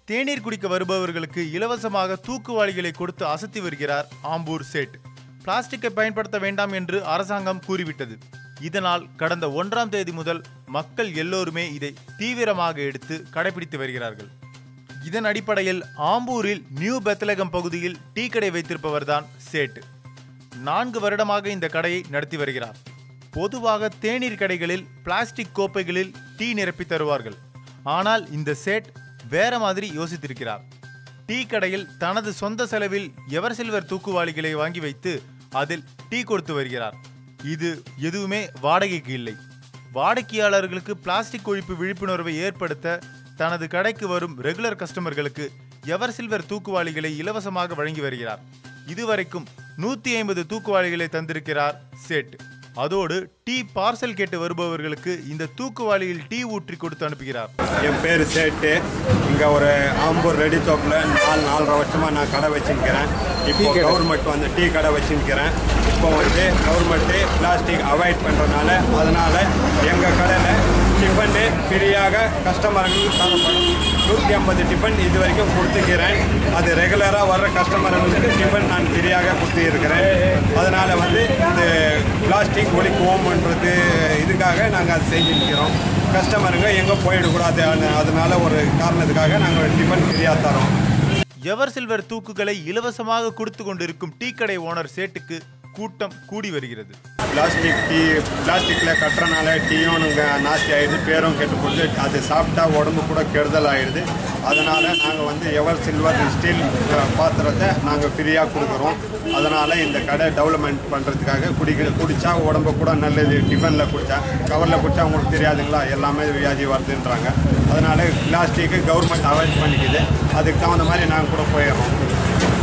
தேநீர் குடிக்க வருபவர்களுக்கு இலவசமாக தூக்குவாளிகளை கொடுத்து அசத்தி வருகிறார் ஆம்பூர் சேட் பிளாஸ்டிக்கை பயன்படுத்த வேண்டாம் என்று அரசாங்கம் கூறிவிட்டது இதனால் கடந்த ஒன்றாம் தேதி முதல் மக்கள் எல்லோருமே இதை தீவிரமாக எடுத்து கடைபிடித்து வருகிறார்கள் இதன் அடிப்படையில் ஆம்பூரில் நியூ பெத்லகம் பகுதியில் டீ கடை வைத்திருப்பவர்தான் சேட் நான்கு வருடமாக இந்த கடையை நடத்தி வருகிறார் பொதுவாக தேநீர் கடைகளில் பிளாஸ்டிக் கோப்பைகளில் டீ நிரப்பி தருவார்கள் ஆனால் இந்த சேட் வேற மாதிரி யோசித்திருக்கிறார் டீ கடையில் தனது சொந்த செலவில் எவர் சில்வர் தூக்குவாளிகளை வாங்கி வைத்து அதில் டீ கொடுத்து வருகிறார் இது எதுவுமே வாடகைக்கு இல்லை வாடிக்கையாளர்களுக்கு பிளாஸ்டிக் ஒழிப்பு விழிப்புணர்வை ஏற்படுத்த தனது கடைக்கு வரும் ரெகுலர் கஸ்டமர்களுக்கு எவர் சில்வர் தூக்குவாளிகளை இலவசமாக வழங்கி வருகிறார் இதுவரைக்கும் நூத்தி ஐம்பது தூக்குவாளிகளை தந்திருக்கிறார் சேட் அதோடு டீ பார்சல் கேட்டு வருபவர்களுக்கு இந்த தூக்குவாளியில் டீ ஊற்றி கொடுத்து அனுப்புகிறார் என் பேர் சேட்டு இங்கே ஒரு ஆம்பூர் ரெடி தோப்பில் நாலு நாலரை வருஷமாக நான் கடை வச்சுருக்கிறேன் இப்போ கவர்மெண்ட் வந்து டீ கடை வச்சுருக்கிறேன் இப்போ வந்து கவர்மெண்ட்டு பிளாஸ்டிக் அவாய்ட் பண்ணுறதுனால அதனால் எங்கள் கடையில் டிஃபனு ஃப்ரீயாக கஸ்டமர்களுக்கு தரப்படும் நூற்றி ஐம்பது டிஃபன் இது வரைக்கும் கொடுத்துக்கிறேன் அது ரெகுலராக வர்ற கஸ்டமர்களுக்கு டிஃபன் நான் ஃப்ரீயாக கொடுத்துருக்கிறேன் அதனால் வந்து இந்த பிளாஸ்டிக் ஒழிக்குவோம்ன்றது இதுக்காக நாங்கள் அதை செஞ்சுருக்கிறோம் கஸ்டமருங்க எங்கே போயிடக்கூடாது அது- அதனால ஒரு காரணத்துக்காக நாங்கள் டிஃபன் ஃப்ரீயாக தரோம் எவர் சில்வர் தூக்குகளை இலவசமாக கொடுத்து கொண்டிருக்கும் டீ கடை ஓனர் சேட்டுக்கு கூட்டம் கூடி வருகிறது பிளாஸ்டிக் டீ பிளாஸ்டிக்கில் கட்டுறனால டீயும் இங்கே நாஸ்தி ஆயிடுது பேரும் கெட்டு போகுது அது சாப்பிட்டா உடம்பு கூட கெடுதல் ஆயிடுது அதனால் நாங்கள் வந்து எவர் சில்வர் ஸ்டீல் பாத்திரத்தை நாங்கள் ஃப்ரீயாக கொடுக்குறோம் அதனால் இந்த கடை டெவலப்மெண்ட் பண்ணுறதுக்காக குடிக்க குடித்தா உடம்பு கூட நல்லது டிஃபனில் குடித்தா கவரில் குடித்தா உங்களுக்கு தெரியாதுங்களா எல்லாமே வியாதி வருதுன்றாங்க அதனால் பிளாஸ்டிக்கு கவர்மெண்ட் அவாய்ட் பண்ணிக்குது அதுக்கு தகுந்த மாதிரி நாங்கள் கூட போயிடுறோம்